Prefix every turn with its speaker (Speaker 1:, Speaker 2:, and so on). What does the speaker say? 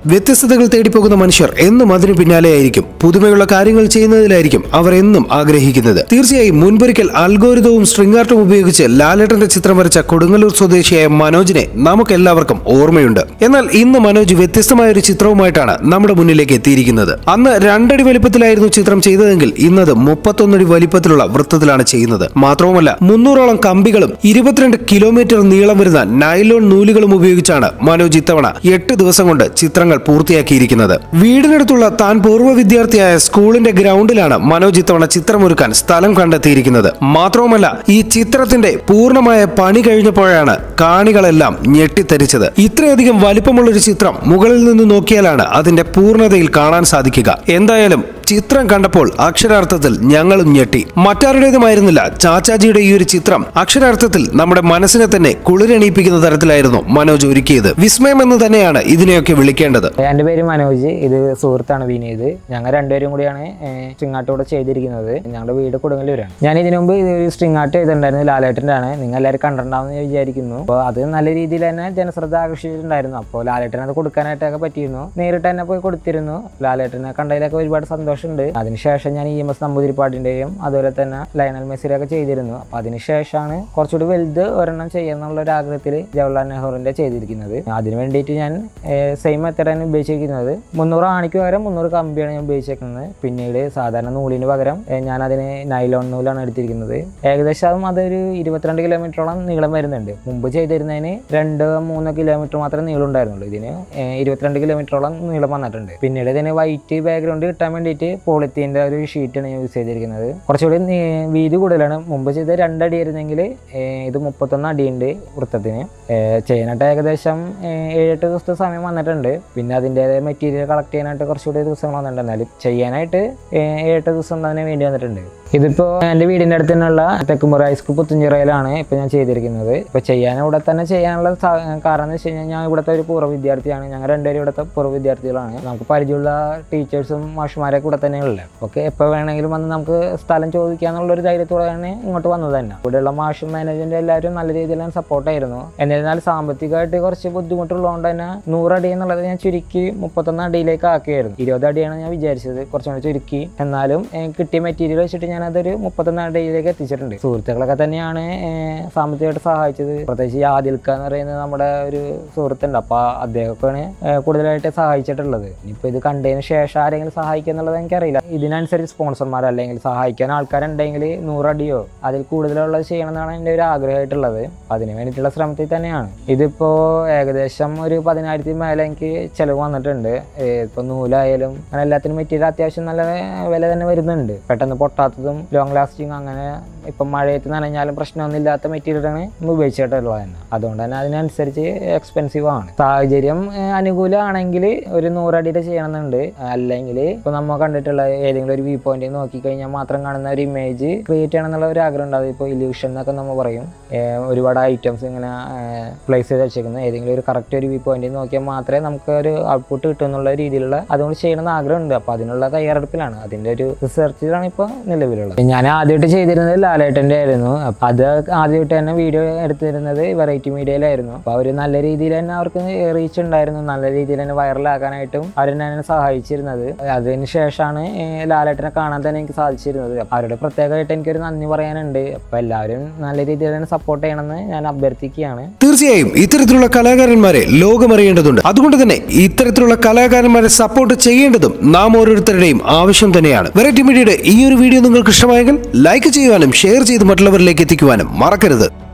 Speaker 1: വ്യത്യസ്തതകൾ തേടിപ്പോകുന്ന മനുഷ്യർ എന്നും അതിനു പിന്നാലെയായിരിക്കും പുതുമയുള്ള കാര്യങ്ങൾ ചെയ്യുന്നതിലായിരിക്കും അവർ എന്നും ആഗ്രഹിക്കുന്നത് തീർച്ചയായും മുൻപൊരിക്കൽ അൽഗോരിതവും സ്ട്രിംഗ് ആർട്ടും ഉപയോഗിച്ച് ലാലേട്ടന്റെ ചിത്രം വരച്ച കൊടുങ്ങല്ലൂർ സ്വദേശിയായ മനോജിനെ നമുക്കെല്ലാവർക്കും ഓർമ്മയുണ്ട് എന്നാൽ ഇന്ന് മനോജ് വ്യത്യസ്തമായ ഒരു ചിത്രവുമായിട്ടാണ് നമ്മുടെ മുന്നിലേക്ക് എത്തിയിരിക്കുന്നത് അന്ന് രണ്ടടി വലിപ്പത്തിലായിരുന്നു ചിത്രം ചെയ്തതെങ്കിൽ ഇന്നത് മുപ്പത്തൊന്നടി വലിപ്പത്തിലുള്ള വൃത്തത്തിലാണ് ചെയ്യുന്നത് മാത്രവുമല്ല മുന്നൂറോളം കമ്പികളും ഇരുപത്തിരണ്ട് കിലോമീറ്റർ നീളം വരുന്ന നൈലോൺ നൂലുകളും ഉപയോഗിച്ചാണ് മനോജ് ഇത്തവണ എട്ട് ദിവസം കൊണ്ട് ചിത്രങ്ങൾ പൂർത്തിയാക്കിയിരിക്കുന്നത് വീടിനടുത്തുള്ള താൻ പൂർവ്വ വിദ്യാർത്ഥിയായ സ്കൂളിന്റെ ഗ്രൗണ്ടിലാണ് മനോജ് ഇത്തവണ ചിത്രമൊരുക്കാൻ സ്ഥലം കണ്ടെത്തിയിരിക്കുന്നത് മാത്രവുമല്ല ഈ ചിത്രത്തിന്റെ പൂർണ്ണമായ പണി കഴിഞ്ഞപ്പോഴാണ് കാണികളെല്ലാം ഞെട്ടിത്തരിച്ചത് ഇത്രയധികം വലിപ്പമുള്ളൊരു ചിത്രം മുകളിൽ നിന്ന് നോക്കിയാലാണ് അതിന്റെ പൂർണ്ണതയിൽ കാണാൻ സാധിക്കുക എന്തായാലും ചിത്രം കണ്ടപ്പോൾ അക്ഷരാർത്ഥത്തിൽ ഞങ്ങളും ഞെട്ടി മറ്റാരുടേതുമായിരുന്നില്ല ചാച്ചാജിയുടെ ഈ ഒരു ചിത്രം അക്ഷരാർത്ഥത്തിൽ നമ്മുടെ മനസ്സിനെ തന്നെ കുളിരണിയിപ്പിക്കുന്ന തരത്തിലായിരുന്നു മനോജ് ഒരുക്കിയത് വിസ്മയം എന്ന് തന്നെയാണ് ഇതിനെയൊക്കെ വിളിക്കേണ്ടത്
Speaker 2: എൻ്റെ പേര് മനോജ് ഇത് സുഹൃത്താണ് വിനീത് ഞങ്ങൾ രണ്ടുപേരും കൂടിയാണ് സ്ട്രിങ് ആർട്ട് ഇവിടെ ചെയ്തിരിക്കുന്നത് ഞങ്ങളുടെ വീട് കൊടുങ്ങല്ലൂരാണ് ഞാൻ ഇതിനു മുമ്പ് ഇതൊരു സ്ട്രിങ് ആർട്ട് ചെയ്തിട്ടുണ്ടായിരുന്നു ലാലേട്ടൻ്റെ ആണ് നിങ്ങൾ എല്ലാവരും കണ്ടിട്ടുണ്ടാവുമെന്ന് ഞാൻ വിചാരിക്കുന്നു അപ്പോൾ അത് നല്ല രീതിയിൽ തന്നെ ജനശ്രദ്ധ ആകർഷിച്ചിട്ടുണ്ടായിരുന്നു അപ്പോൾ ലാലേട്ടൻ അത് കൊടുക്കാനായിട്ടൊക്കെ പറ്റിയിരുന്നു നേരിട്ട് തന്നെ പോയി കൊടുത്തിരുന്നു ലാലേട്ടനെ കണ്ടതിലൊക്കെ ഒരുപാട് സന്തോഷമുണ്ട് അതിനുശേഷം ഞാൻ ഇ എം എസ് നമ്പൂതിരിപ്പാടിൻ്റെയും അതുപോലെ തന്നെ ലയണൽ മെസ്സിലൊക്കെ ചെയ്തിരുന്നു അപ്പോൾ അതിനുശേഷമാണ് കുറച്ചുകൂടി വലുത് ഒരെണ്ണം ചെയ്യാന്നുള്ള ഒരു ആഗ്രഹത്തിൽ ജവഹർലാൽ നെഹ്റുവിൻ്റെ ചെയ്തിരിക്കുന്നത് അതിന് വേണ്ടിയിട്ട് ഞാൻ സെയിം മെത്തഡാണ് ഉപയോഗിച്ചിരിക്കുന്നത് മുന്നൂറ് ആണിക്ക് പകരം മുന്നൂറ് കമ്പിയാണ് ഞാൻ ഉപയോഗിച്ചിരിക്കുന്നത് പിന്നീട് സാധാരണ നൂലിന് പകരം ഏ, ഞാൻ അതിന് നൈലോൺ നൂലാണ് എടുത്തിരിക്കുന്നത് ഏകദേശം അതൊരു ഇരുപത്തിരണ്ട് കിലോമീറ്ററോളം നീളം വരുന്നുണ്ട് മുമ്പ് ചെയ്തിരുന്നതിന് രണ്ട് മൂന്ന് കിലോമീറ്റർ മാത്രമേ നീളം ഉണ്ടായിരുന്നുള്ളൂ ഇതിന് ഏ, ഇരുപത്തിരണ്ട് കിലോമീറ്ററോളം നീളം വന്നിട്ടുണ്ട് പിന്നീട് ഇതിന് വൈറ്റ് ബാക്ക്ഗ്രൗണ്ട് കിട്ടാൻ വേണ്ടിയിട്ട് പോളിത്തീൻ്റെ ഒരു ഷീറ്റാണ് ഞാൻ യൂസ് ചെയ്തിരിക്കുന്നത് കുറച്ചുകൂടി നീ- വീതി കൂടുതലാണ് മുമ്പ് ചെയ്ത് രണ്ടടി ആയിരുന്നെങ്കിൽ ഇത് മുപ്പത്തൊന്ന് അടിയുണ്ട് വൃത്തത്തിന് ഏ, ചെയ്യാനായിട്ട് ഏകദേശം ഏ, ഏഴെട്ട് ദിവസത്തെ സമയം വന്നിട്ടുണ്ട് പിന്നെ അതിൻ്റെ മെറ്റീരിയൽ കളക്ട് ചെയ്യാനായിട്ട് കുറച്ചുകൂടി ദിവസങ്ങൾ വന്നിട്ടുണ്ട് എന്നാലും ചെയ്യാനായിട്ട് ഏ, ഏഴെട്ട് ദിവസം തന്നെ വേണ്ടി വന്നിട്ടുണ്ട് ഇതിപ്പോൾ എൻ്റെ വീടിൻ്റെ അടുത്ത് തന്നെയുള്ള തെക്കുമുറ ഹൈസ്കൂൾ പുത്തുഞ്ചിറയിലാണ് ഇപ്പോൾ ഞാൻ ചെയ്തിരിക്കുന്നത് ഇപ്പോൾ ചെയ്യാൻ ഇവിടെ തന്നെ ചെയ്യാനുള്ള സാ- കാരണം എന്ന് വെച്ച് കഴിഞ്ഞാൽ ഞാൻ ഇവിടുത്തെ ഒരു പൂർവ്വ വിദ്യാർത്ഥിയാണ് ഞങ്ങൾ രണ്ടുപേരും ഇവിടുത്തെ പൂർവ്വ വിദ്യാർത്ഥികളാണ് നമുക്ക് പരിചയമുള്ള ടീച്ചേഴ്സും മാഷുമാരൊക്കെ ഇവിടെ തന്നെയുള്ളത് ഓക്കെ എപ്പോൾ വേണമെങ്കിലും വന്ന് നമുക്ക് സ്ഥലം ചോദിക്കാന്നുള്ളൊരു ധൈര്യത്തോടെയാണ് ഇങ്ങോട്ട് വന്നത് തന്നെ ഇവിടെയുള്ള മാഷും മാനേജ്മെൻറ്റും എല്ലാവരും നല്ല രീതിയിൽ സപ്പോർട്ടായിരുന്നു എന്നിരുന്നാൽ സാമ്പത്തികമായിട്ട് കുറച്ച് ബുദ്ധിമുട്ടുള്ളതുകൊണ്ട് തന്നെ നൂറടി എന്നുള്ളത് ഞാൻ ചുരുക്കി മുപ്പത്തൊന്ന് അടിയിലേക്ക് ആക്കിയായിരുന്നു ഇരുപത് അടിയാണ് ഞാൻ വിചാരിച്ചത് കുറച്ചും കൂടി ചുരുക്കി എന്നാലും ഏഹ്, കിട്ടിയ മെറ്റീരിയൽ വെച്ചിട്ട് ഞാൻ അതൊരു മുപ്പത്തൊന്ന് അടിയിലേക്ക് എത്തിച്ചിട്ടുണ്ട് സുഹൃത്തുക്കളൊക്കെ തന്നെയാണ് ഏഹ്, സാമ്പത്തികമായിട്ട് സഹായിച്ചത് പ്രത്യേകിച്ച് ഈ ആദിൽക്ക എന്ന് പറയുന്നത് നമ്മുടെ ഒരു സുഹൃത്തുണ്ട് അപ്പോൾ അദ്ദേഹമൊക്കെയാണ് ഏഹ്, കൂടുതലായിട്ട് സഹായിച്ചിട്ടുള്ളത് ഇനിയിപ്പോൾ ഇത് കണ്ടതിന് ശേഷം ആരെങ്കിലും സഹായിക്കുക എന്നുള്ളത് എനിക്കറിയില്ല ഇതിനനുസരിച്ച് സ്പോൺസർമാർ അല്ലെങ്കിൽ സഹായിക്കാൻ ആൾക്കാരുണ്ടെങ്കിൽ നൂറടിയോ അതിൽ കൂടുതലുള്ളത് ചെയ്യണമെന്നാണ് എൻ്റെ ഒരു ആഗ്രഹമായിട്ടുള്ളത് അതിന് വേണ്ടിയിട്ടുള്ള ശ്രമത്തിൽ തന്നെയാണ് ഇതിപ്പോൾ ഏകദേശം ഒരു പതിനായിരത്തി മേലെ എനിക്ക് ചിലവ് വന്നിട്ടുണ്ട് ഇപ്പോൾ നൂലായാലും അങ്ങനെ എല്ലാത്തിനും മെറ്റീരിയൽ അത്യാവശ്യം നല്ല വില തന്നെ വരുന്നുണ്ട് പെട്ടെന്ന് പൊട്ടാത്തതും ലോങ് ലാസ്റ്റിംഗ് അങ്ങനെ ഇപ്പം മഴയത്ത് നനഞ്ഞാലും പ്രശ്നമൊന്നും ഇല്ലാത്ത മെറ്റീരിയലാണ് നമ്മൾ ഉപയോഗിച്ചിട്ടുള്ളത് തന്നെ അതുകൊണ്ട് തന്നെ അതിനനുസരിച്ച് എക്സ്പെൻസീവ് ആണ് സാഹചര്യം ഏഹ്, അനുകൂലമാണെങ്കിൽ ഒരു നൂറടിയുടെ ചെയ്യണമെന്നുണ്ട് അല്ലെങ്കിൽ ഇപ്പോൾ നമ്മൾ കണ്ടിട്ടുള്ള ഏതെങ്കിലും ഒരു വ്യൂ പോയിന്റ് നോക്കി കഴിഞ്ഞാൽ മാത്രം കാണുന്ന ഒരു ഇമേജ് ക്രിയേറ്റ് ചെയ്യണം എന്നുള്ള ഒരു ആഗ്രഹം ഉണ്ടാവും ഇപ്പോൾ ഇല്യൂഷൻ എന്നൊക്കെ നമ്മൾ പറയും ഏഹ്, ഒരുപാട് ഐറ്റംസ് ഇങ്ങനെ പ്ലേസ് ചെയ്ത് വെച്ചേക്കുന്നത് ഏതെങ്കിലും ഒരു കറക്റ്റ് ഒരു വ്യൂ പോയിന്റ് നോക്കിയാൽ മാത്രമേ നമുക്ക് ഒരു ഔട്ട്പുട്ട് കിട്ടും എന്നുള്ള രീതിയിലുള്ള അതുകൊണ്ട് ചെയ്യണമെന്ന് ആഗ്രഹമുണ്ട് അപ്പോൾ അതിനുള്ള തയ്യാറെടുപ്പിലാണ് അതിൻ്റെ ഒരു റിസർച്ചിലാണ് ഇപ്പോൾ നിലവിലുള്ളത് ഞാൻ ആദ്യമായിട്ട് ചെയ്തിരുന്നത് ലാലേട്ടൻ്റെ ആയിരുന്നു അപ്പോൾ അത് ആദ്യമായിട്ട് തന്നെ വീഡിയോ എടുത്തിരുന്നത് വെറൈറ്റി മീഡിയയിലായിരുന്നു അപ്പോൾ അവർ നല്ല രീതിയിൽ തന്നെ അവർക്ക് റീച്ച് ഉണ്ടായിരുന്നു നല്ല രീതിയിൽ തന്നെ വൈറലാക്കാനായിട്ടും അവർ എന്നെ സഹായിച്ചിരുന്നത് അതിന് ശേഷമാണ് ലാലേട്ടനെ കാണാൻ തന്നെ എനിക്ക് സാധിച്ചിരുന്നത് അപ്പോൾ അവരുടെ പ്രത്യേകമായിട്ട് എനിക്കൊരു നന്ദി പറയാനുണ്ട് അപ്പോൾ എല്ലാവരും നല്ല രീതിയിൽ തന്നെ സപ്പോർട്ട് ചെയ്യണമെന്ന് ഞാൻ അഭ്യർത്ഥിക്കുകയാണ്
Speaker 1: തീർച്ചയായും ഇത്തരത്തിലുള്ള കലാകാരന്മാരെ ലോകമറിയേണ്ടതുണ്ട് അതുകൊണ്ട് തന്നെ ഇത്തരത്തിലുള്ള കലാകാരന്മാരെ സപ്പോർട്ട് ചെയ്യേണ്ടതും നാം ഓരോരുത്തരുടെയും ആവശ്യം തന്നെയാണ് വെറൈറ്റി മീഡിയയുടെ ഈ ഒരു വീഡിയോ നിങ്ങൾക്ക് ഇഷ്ടമായെങ്കിൽ ലൈക്ക് ചെയ്യുവാനും ഷെയർ ചെയ്ത് മറ്റുള്ളവരിലേക്ക് എത്തിക്കുവാനും മറക്കരുത്